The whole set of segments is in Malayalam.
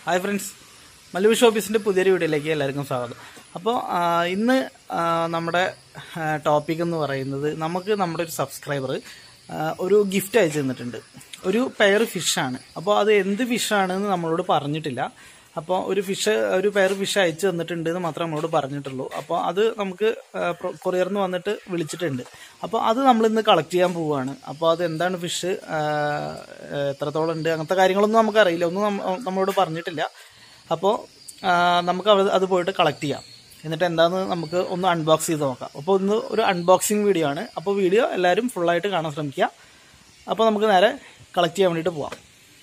ഹായ് ഫ്രണ്ട്സ് മല്ലു ഷോപ്പീസിൻ്റെ പുതിയൊരു വീഡിയോയിലേക്ക് എല്ലാവർക്കും സ്വാഗതം അപ്പോൾ ഇന്ന് ആ, നമ്മുടെ ടോപ്പിക് എന്ന് പറയുന്നത് നമുക്ക് നമ്മുടെ ഒരു സബ്സ്ക്രൈബർ ഒരു ഗിഫ്റ്റ് അയച്ചു തന്നിട്ടുണ്ട് ഒരു പെയർ ഫിഷാണ് അപ്പോൾ അത് എന്ത് ഫിഷാണെന്ന് നമ്മളോട് പറഞ്ഞിട്ടില്ല അപ്പോൾ ഒരു ഫിഷ് ഒരു പെയർ ഫിഷ് അയച്ചു തന്നിട്ടുണ്ട് എന്ന് മാത്രമേ നമ്മളോട് പറഞ്ഞിട്ടുള്ളൂ അപ്പോൾ അത് നമുക്ക് കൊറിയറിന് വന്നിട്ട് വിളിച്ചിട്ടുണ്ട് അപ്പോൾ അത് നമ്മൾ ഇന്ന് കളക്ട് ചെയ്യാൻ പോവുകയാണ് അപ്പോൾ അത് എന്താണ് ഫിഷ് എത്രത്തോളം ഉണ്ട് അങ്ങനത്തെ കാര്യങ്ങളൊന്നും നമുക്കറിയില്ല ഒന്നും നമ്മ- നമ്മളോട് പറഞ്ഞിട്ടില്ല അപ്പോൾ നമുക്ക് അവിടെ അത് പോയിട്ട് കളക്ട് ചെയ്യാം എന്നിട്ട് എന്താണെന്ന് നമുക്ക് ഒന്ന് അൺബോക്സ് ചെയ്ത് നോക്കാം അപ്പോൾ ഒന്ന് ഒരു അൺബോക്സിങ് വീഡിയോ ആണ് അപ്പോൾ വീഡിയോ എല്ലാവരും ഫുള്ളായിട്ട് കാണാൻ ശ്രമിക്കുക അപ്പോൾ നമുക്ക് നേരെ കളക്ട് ചെയ്യാൻ വേണ്ടിയിട്ട് പോവാം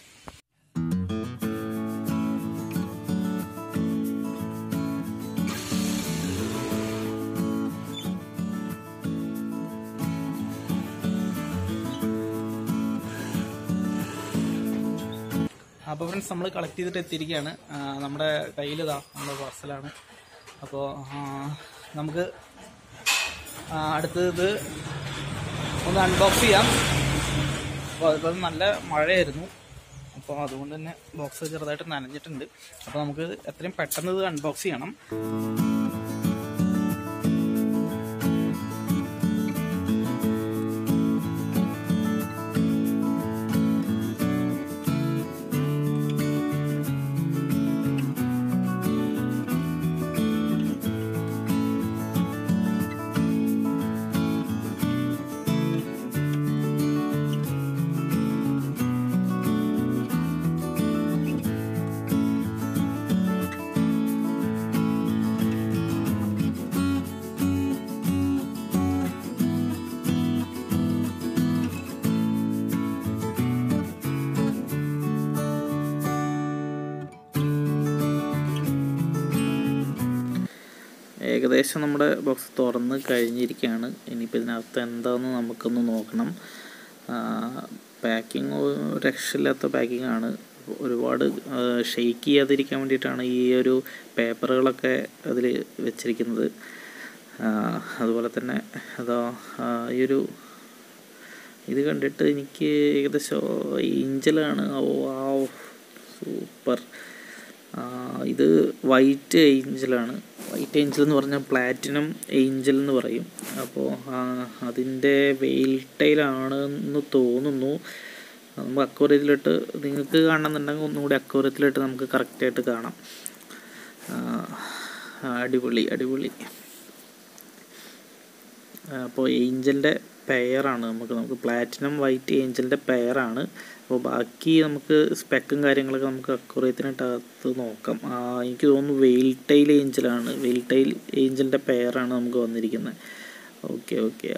അപ്പോൾ ഫ്രണ്ട്സ് നമ്മൾ കളക്ട് ചെയ്തിട്ട് എത്തിയിരിക്കുകയാണ് ആ, നമ്മുടെ കയ്യിൽ ഇതാ നമ്മുടെ പാർസലാണ് അപ്പോൾ നമുക്ക് ആ, അടുത്തത് ഇത് ഒന്ന് അൺബോക്സ് ചെയ്യാം അപ്പോൾ അതിപ്പോൾ നല്ല മഴയായിരുന്നു അപ്പോൾ അതുകൊണ്ട് തന്നെ ബോക്സ് ചെറുതായിട്ട് നനഞ്ഞിട്ടുണ്ട് അപ്പോൾ നമുക്ക് എത്രയും പെട്ടെന്ന് ഇത് അൺബോക്സ് ചെയ്യണം ഏകദേശം നമ്മുടെ ബോക്സ് തുറന്ന് കഴിഞ്ഞിരിക്കുകയാണ് ഇനിയിപ്പോൾ ഇതിനകത്ത് എന്താണെന്ന് നമുക്കൊന്ന് നോക്കണം പാക്കിംഗ് രക്ഷയില്ലാത്ത പാക്കിംഗ് ആണ് ഒരുപാട് ഷെയ്ക്ക് ചെയ്യാതിരിക്കാൻ വേണ്ടിയിട്ടാണ് ഈ ഒരു പേപ്പറുകളൊക്കെ അതിൽ വെച്ചിരിക്കുന്നത് ആ, അതുപോലെ തന്നെ അതോ ആ, ഈ ഒരു ഇത് കണ്ടിട്ട് എനിക്ക് ഏകദേശം ഏഞ്ചലാണ് ഓ ആ സൂപ്പർ ആ, ഇത് വൈറ്റ് ഏഞ്ചലാണ് വൈറ്റ് ഏഞ്ചൽ എന്ന് പറഞ്ഞാൽ പ്ലാറ്റിനം ഏഞ്ചൽ എന്ന് പറയും അപ്പോൾ അതിൻ്റെ വെയിൽ ടൈലാണ് എന്ന് തോന്നുന്നു നമുക്ക് അക്വറിയത്തിലിട്ട് നിങ്ങൾക്ക് കാണണമെന്നുണ്ടെങ്കിൽ ഒന്നുകൂടി അക്വറിയത്തിലിട്ട് നമുക്ക് കറക്റ്റായിട്ട് കാണാം ആ, അടിപൊളി അടിപൊളി അപ്പോൾ ഏഞ്ചലിൻ്റെ പെയറാണ് നമുക്ക് നമുക്ക് പ്ലാറ്റിനം വൈറ്റ് ഏഞ്ചലിൻ്റെ പെയറാണ് അപ്പോൾ ബാക്കി നമുക്ക് സ്പെക്കും കാര്യങ്ങളൊക്കെ നമുക്ക് അക്കുറയത്തിനകത്ത് നോക്കാം ആ, എനിക്ക് തോന്നുന്നു വെയിൽ ടൈൽ ഏഞ്ചലാണ് വെയിൽ ടൈൽ ഏഞ്ചലിൻ്റെ പെയറാണ് നമുക്ക് വന്നിരിക്കുന്നത് ഓക്കെ ഓക്കെ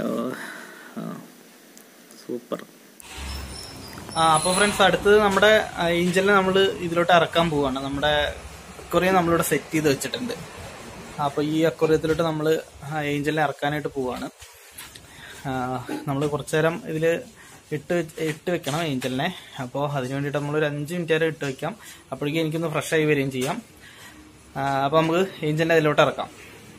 സൂപ്പർ ആ അപ്പോൾ ഫ്രണ്ട്സ് അടുത്തത് നമ്മുടെ ഏഞ്ചലിനെ നമ്മൾ ഇതിലോട്ട് ഇറക്കാൻ പോവുകയാണ് നമ്മുടെ അക്വറിയം നമ്മളിവിടെ സെറ്റ് ചെയ്ത് വെച്ചിട്ടുണ്ട് അപ്പോൾ ഈ അക്വറിയത്തിലോട്ട് നമ്മൾ ഏഞ്ചലിനെ ഇറക്കാനായിട്ട് പോവുകയാണ് നമ്മൾ കുറച്ചു നേരം ഇതിൽ ഇട്ട് വെച്ച്- ഇട്ട് വെക്കണം ഏഞ്ചലിനെ അപ്പോൾ അതിന് വേണ്ടിയിട്ട് നമ്മളൊരു അഞ്ച് മിനിറ്റ് വരെ ഇട്ട് വെക്കാം അപ്പോഴേക്കും എനിക്കൊന്ന് ഫ്രഷ് ആയി വരികയും ചെയ്യാം അപ്പോൾ നമുക്ക് ഏഞ്ചലിനെ അതിലോട്ട് ഇറക്കാം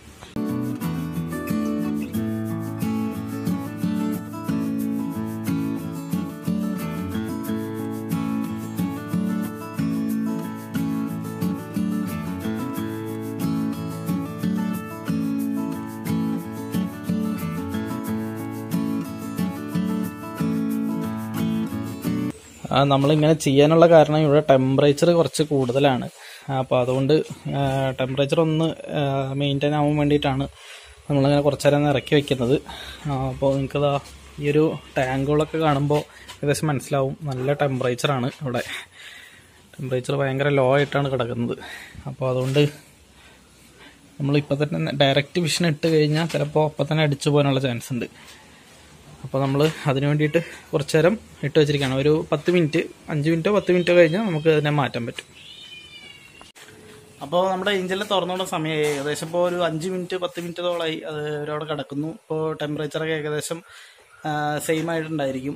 ആ, നമ്മളിങ്ങനെ ചെയ്യാനുള്ള കാരണം ഇവിടെ ടെമ്പറേച്ചർ കുറച്ച് കൂടുതലാണ് അപ്പോൾ അതുകൊണ്ട് ടെമ്പറേച്ചർ ഒന്ന് മെയിൻറ്റെയിൻ ആവാൻ വേണ്ടിയിട്ടാണ് നമ്മളിങ്ങനെ കുറച്ച് നേരം ഒന്ന് ഇറക്കി വെക്കുന്നത് ആ, അപ്പോൾ നിങ്ങൾക്കതാ ഈ ഒരു ടാങ്കുകളൊക്കെ കാണുമ്പോൾ ഏകദേശം മനസ്സിലാവും നല്ല ടെമ്പറേച്ചറാണ് ഇവിടെ ടെമ്പറേച്ചർ ഭയങ്കര ലോ ആയിട്ടാണ് കിടക്കുന്നത് അപ്പോൾ അതുകൊണ്ട് നമ്മളിപ്പോൾ തന്നെ ഡയറക്റ്റ് വിഷൻ ഇട്ട് കഴിഞ്ഞാൽ ചിലപ്പോൾ അപ്പം തന്നെ അടിച്ചു പോകാനുള്ള ചാൻസ് ഉണ്ട് അപ്പോൾ നമ്മൾ അതിന് വേണ്ടിയിട്ട് കുറച്ച് നേരം ഇട്ട് വെച്ചിരിക്കുകയാണ് ഒരു പത്ത് മിനിറ്റ് അഞ്ച് മിനിറ്റോ പത്ത് മിനിറ്റോ കഴിഞ്ഞാൽ നമുക്ക് അതിനെ മാറ്റാൻ പറ്റും അപ്പോൾ നമ്മുടെ എഞ്ചിനിൽ തുറന്നുകൊണ്ട സമയമായി ഏകദേശം ഇപ്പോൾ ഒരു അഞ്ച് മിനിറ്റ് പത്ത് മിനിറ്റോളമായി അത് അവരവിടെ കിടക്കുന്നു ഇപ്പോൾ ടെമ്പറേച്ചറൊക്കെ ഏകദേശം സെയിം ആയിട്ടുണ്ടായിരിക്കും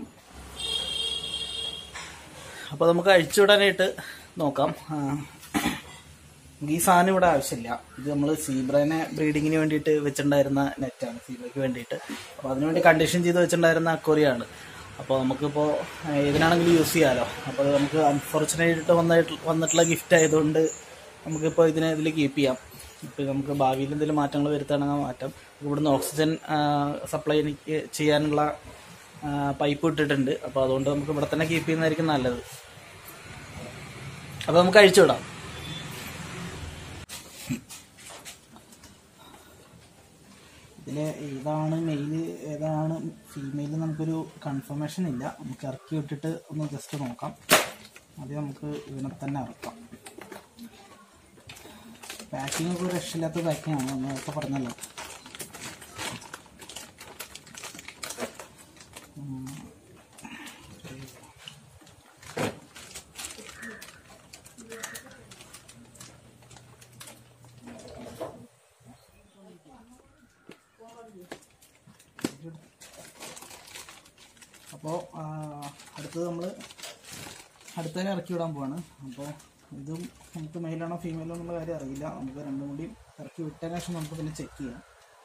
അപ്പോൾ നമുക്ക് അഴിച്ചുവിടാനായിട്ട് നോക്കാം ആ, ഈ സാധനം ഇവിടെ ആവശ്യമില്ല ഇത് നമ്മൾ സീബ്രനെ ബ്രീഡിങ്ങിന് വേണ്ടിയിട്ട് വെച്ചിട്ടുണ്ടായിരുന്ന നെറ്റാണ് സീബ്രയ്ക്ക് വേണ്ടിയിട്ട് അപ്പോൾ അതിനുവേണ്ടി കണ്ടീഷൻ ചെയ്ത് വെച്ചിട്ടുണ്ടായിരുന്ന അക്വറിയാണ് അപ്പോൾ നമുക്കിപ്പോൾ ഏതിനാണെങ്കിലും യൂസ് ചെയ്യാമല്ലോ അപ്പോൾ അത് നമുക്ക് അൺഫോർച്ചുനേറ്റ് വന്നിട്ട് വന്നിട്ടുള്ള ഗിഫ്റ്റ് ആയതുകൊണ്ട് നമുക്കിപ്പോൾ ഇതിനെ ഇതിൽ കീപ്പ് ചെയ്യാം ഇപ്പോൾ നമുക്ക് ഭാവിയിൽ എന്തെങ്കിലും മാറ്റങ്ങൾ വരുത്തുകയാണെങ്കിൽ മാറ്റാം ഇവിടുന്ന് ഓക്സിജൻ സപ്ലൈ എനിക്ക് ചെയ്യാനുള്ള പൈപ്പ് ഇട്ടിട്ടുണ്ട് അപ്പോൾ അതുകൊണ്ട് നമുക്ക് ഇവിടെ തന്നെ കീപ്പ് ചെയ്യുന്നതായിരിക്കും നല്ലത് അപ്പോൾ നമുക്ക് അഴിച്ചു വിടാം ഇതിൽ ഏതാണ് മെയില് ഏതാണ് ഫീമെയിൽ നമുക്കൊരു കൺഫർമേഷൻ ഇല്ല നമുക്ക് ഇറക്കി വിട്ടിട്ട് ഒന്ന് ജസ്റ്റ് നോക്കാം ആദ്യം നമുക്ക് ഇതിനെ തന്നെ ഇറക്കാം പാക്കിംഗ് ഒക്കെ രക്ഷയില്ലാത്ത പാക്കിംഗ് ആണ് നേരത്തെ പറഞ്ഞല്ലോ ഉം. അപ്പോൾ അടുത്തത് നമ്മൾ അടുത്തതിനെ ഇറക്കി വിടാൻ പോവാണ് അപ്പോൾ ഇതും നമുക്ക് മെയിലാണോ ഫീമെയിലോ എന്നുള്ള കാര്യം അറിയില്ല നമുക്ക് രണ്ടും കൂടി ഇറക്കി വിട്ടതിന് ശേഷം നമുക്ക് പിന്നെ ചെക്ക് ചെയ്യാം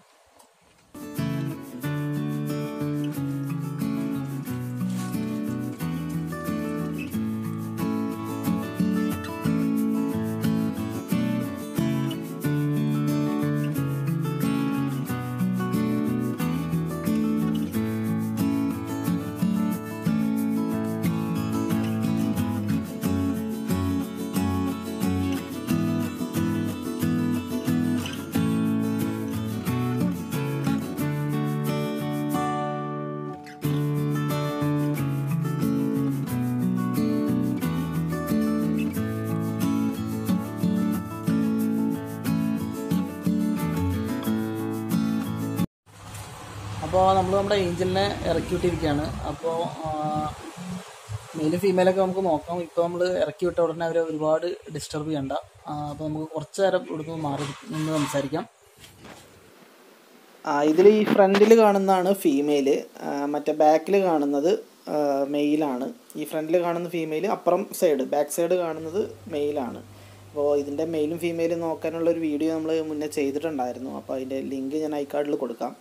അപ്പോൾ നമ്മൾ നമ്മുടെ ഏഞ്ചലിനെ ഇറക്കി വിട്ടിരിക്കുകയാണ് അപ്പോൾ മെയിലും ഫീമെയിലൊക്കെ നമുക്ക് നോക്കാം ഇപ്പോൾ നമ്മൾ ഇറക്കി വിട്ട ഉടനെ അവരെ ഒരുപാട് ഡിസ്റ്റർബ് ചെയ്യണ്ട അപ്പോൾ നമുക്ക് കുറച്ച് നേരം ഇവിടുന്ന് മാറി നിന്ന് സംസാരിക്കാം ഇതിൽ ഈ ഫ്രണ്ടിൽ കാണുന്നതാണ് ഫീമെയിൽ മറ്റേ ബാക്കിൽ കാണുന്നത് മെയിലാണ് ഈ ഫ്രണ്ടിൽ കാണുന്ന ഫീമെയിൽ അപ്പുറം സൈഡ് ബാക്ക് സൈഡ് കാണുന്നത് മെയിലാണ് അപ്പോൾ ഇതിൻ്റെ മെയിലും ഫീമെയിലും നോക്കാനുള്ള ഒരു വീഡിയോ നമ്മൾ മുന്നേ ചെയ്തിട്ടുണ്ടായിരുന്നു അപ്പോൾ അതിൻ്റെ ലിങ്ക് ഞാൻ ഐക്കാർഡിൽ കൊടുക്കാം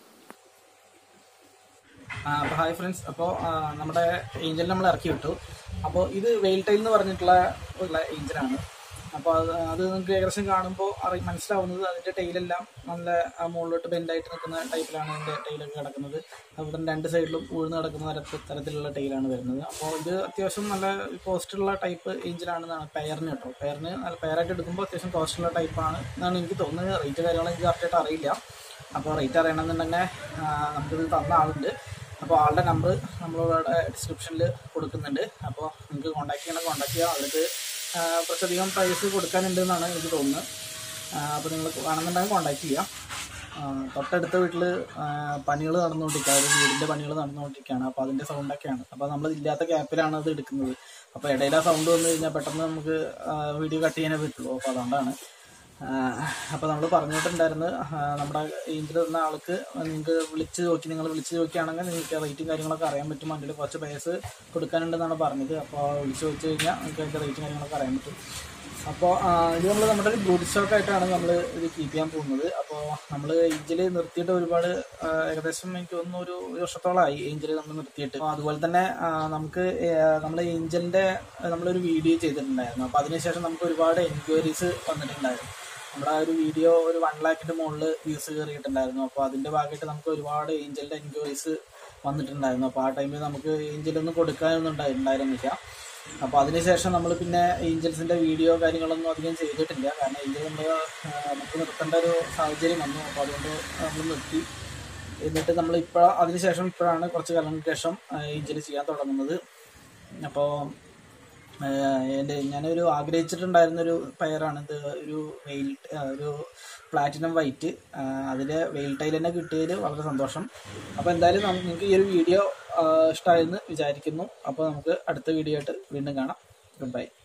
അപ്പോൾ ഹായ് ഫ്രണ്ട്സ് അപ്പോൾ നമ്മുടെ ഏഞ്ചൽ നമ്മൾ ഇറക്കി വിട്ടു അപ്പോൾ ഇത് വെയിൽ ടൈൽ എന്ന് പറഞ്ഞിട്ടുള്ള ഉള്ള ഏഞ്ചലാണ് അപ്പോൾ അത് അത് നിങ്ങൾക്ക് ഏകദേശം കാണുമ്പോൾ അറി മനസ്സിലാവുന്നത് അതിൻ്റെ ടൈലെല്ലാം നല്ല ആ മുകളിലോട്ട് ബെൻഡായിട്ട് നിൽക്കുന്ന ടൈപ്പിലാണ് അതിൻ്റെ ടൈലൊക്കെ കിടക്കുന്നത് അവിടെ രണ്ട് സൈഡിലും ഉഴുന്ന് കിടക്കുന്ന തരത്തിൽ തരത്തിലുള്ള ടൈലാണ് വരുന്നത് അപ്പോൾ ഇത് അത്യാവശ്യം നല്ല കോസ്റ്റുള്ള ടൈപ്പ് ഏഞ്ചിലാണെന്നാണ് പെയറിന് കേട്ടോ പെയറിന് നല്ല പെയറായിട്ട് എടുക്കുമ്പോൾ അത്യാവശ്യം കോസ്റ്റുള്ള ടൈപ്പാണ് എന്നാണ് എനിക്ക് തോന്നുന്നത് റേറ്റ് കാര്യങ്ങളും എനിക്ക് കറക്റ്റായിട്ട് അറിയില്ല അപ്പോൾ റേറ്റ് അറിയണമെന്നുണ്ടെങ്കിൽ നമുക്കിത് തന്ന ആളുണ്ട് അപ്പോൾ ആളുടെ നമ്പർ നമ്മളിവിടെ ഡിസ്ക്രിപ്ഷനിൽ കൊടുക്കുന്നുണ്ട് അപ്പോൾ നിങ്ങൾക്ക് കോൺടാക്ട് ചെയ്യണം കോൺടാക്ട് ചെയ്യാം അവർക്ക് ആ, കുറച്ചധികം പ്രൈസ് കൊടുക്കാനുണ്ട് എന്നാണ് എനിക്ക് തോന്നുന്നത് ആ, അപ്പോൾ നിങ്ങൾ വേണമെന്നുണ്ടെങ്കിൽ കോൺടാക്ട് ചെയ്യാം ആ, തൊട്ടടുത്ത വീട്ടിൽ പണികൾ നടന്നുകൊണ്ടിരിക്കുക അതായത് വീടിൻ്റെ പണികൾ നടന്നുകൊണ്ടിരിക്കുകയാണ് അപ്പോൾ അതിൻ്റെ സൗണ്ടൊക്കെയാണ് അപ്പോൾ നമ്മൾ ഇല്ലാത്ത ഗ്യാപ്പിലാണ് അത് എടുക്കുന്നത് അപ്പോൾ ഇടയിൽ ആ സൗണ്ട് വന്നു കഴിഞ്ഞാൽ പെട്ടെന്ന് നമുക്ക് വീഡിയോ കട്ട് ചെയ്യാനേ പറ്റുള്ളൂ അപ്പോൾ അതുകൊണ്ടാണ് അപ്പോൾ നമ്മൾ പറഞ്ഞിട്ടുണ്ടായിരുന്നു ആ, നമ്മുടെ ഇതിൽ തന്ന ആൾക്ക് നിങ്ങൾക്ക് വിളിച്ച് നോക്കി നിങ്ങൾ വിളിച്ച് നോക്കിയാണെങ്കിൽ നിങ്ങൾക്ക് റേറ്റും കാര്യങ്ങളൊക്കെ അറിയാൻ പറ്റും അതിൽ കുറച്ച് പൈസ കൊടുക്കാനുണ്ടെന്നാണ് പറഞ്ഞത് അപ്പോൾ വിളിച്ച് ചോദിച്ചു കഴിഞ്ഞാൽ നിങ്ങൾക്ക് അതിൻ്റെ റേറ്റും കാര്യങ്ങളൊക്കെ അറിയാൻ പറ്റും അപ്പോൾ ആ, ഇത് നമ്മൾ നമ്മുടെ ഒരു ബ്രൂഡ് സ്റ്റോക്ക് ആയിട്ടാണ് നമ്മൾ ഇത് കീപ്പ് ചെയ്യാൻ പോകുന്നത് അപ്പോൾ നമ്മൾ ഏഞ്ചിൽ നിർത്തിയിട്ട് ഒരുപാട് ആ, ഏകദേശം എനിക്ക് തോന്നുന്നു ഒരു ഒരു വർഷത്തോളമായി ഏഞ്ചിൽ നമ്മൾ നിർത്തിയിട്ട് അപ്പോൾ അതുപോലെ തന്നെ ആ, നമുക്ക് നമ്മൾ ഏഞ്ചലിൻ്റെ നമ്മളൊരു വീഡിയോ ചെയ്തിട്ടുണ്ടായിരുന്നു അപ്പോൾ അതിനുശേഷം നമുക്ക് ഒരുപാട് എൻക്വയറീസ് വന്നിട്ടുണ്ടായിരുന്നു നമ്മുടെ ആ ഒരു വീഡിയോ ഒരു വൺ ലാഖിന്റെ മുകളിൽ വ്യൂസ് കയറിയിട്ടുണ്ടായിരുന്നു അപ്പോൾ അതിന്റെ ഭാഗമായിട്ട് നമുക്ക് ഒരുപാട് ഏഞ്ചലിന്റെ എൻക്വയറീസ് വന്നിട്ടുണ്ടായിരുന്നു അപ്പോൾ ആ ടൈമിൽ നമുക്ക് ഏഞ്ചലൊന്നും കൊടുക്കാനൊന്നും ഉണ്ടായി- ഉണ്ടായിരുന്നില്ല അപ്പോൾ അതിനുശേഷം നമ്മൾ പിന്നെ ഏഞ്ചൽസിന്റെ വീഡിയോ കാര്യങ്ങളൊന്നും അധികം ചെയ്തിട്ടില്ല കാരണം ഏഞ്ചൽ നമ്മൾ നമുക്ക് നിർത്തേണ്ട ഒരു സാഹചര്യം വന്നു അപ്പോൾ അതുകൊണ്ട് നമ്മൾ നിർത്തി എന്നിട്ട് നമ്മൾ ഇപ്പോൾ അതിനുശേഷം ഇപ്പോഴാണ് കുറച്ച് കാലങ്ങൾക്ക് ശേഷം ഏഞ്ചൽ ചെയ്യാൻ തുടങ്ങുന്നത് അപ്പോൾ എൻ്റെ ഞാനൊരു ആഗ്രഹിച്ചിട്ടുണ്ടായിരുന്നൊരു പയറാണ് ഇത് ഒരു വെയിൽ ഒരു പ്ലാറ്റിനം വൈറ്റ് അതിൽ വെയിൽ ടൈൽ തന്നെ കിട്ടിയതിൽ വളരെ സന്തോഷം അപ്പോൾ എന്തായാലും നമുക്ക് നിങ്ങൾക്ക് ഈ ഒരു വീഡിയോ ഇഷ്ടമായെന്ന് വിചാരിക്കുന്നു അപ്പോൾ നമുക്ക് അടുത്ത വീഡിയോ ആയിട്ട് വീണ്ടും കാണാം ഗുഡ് ബൈ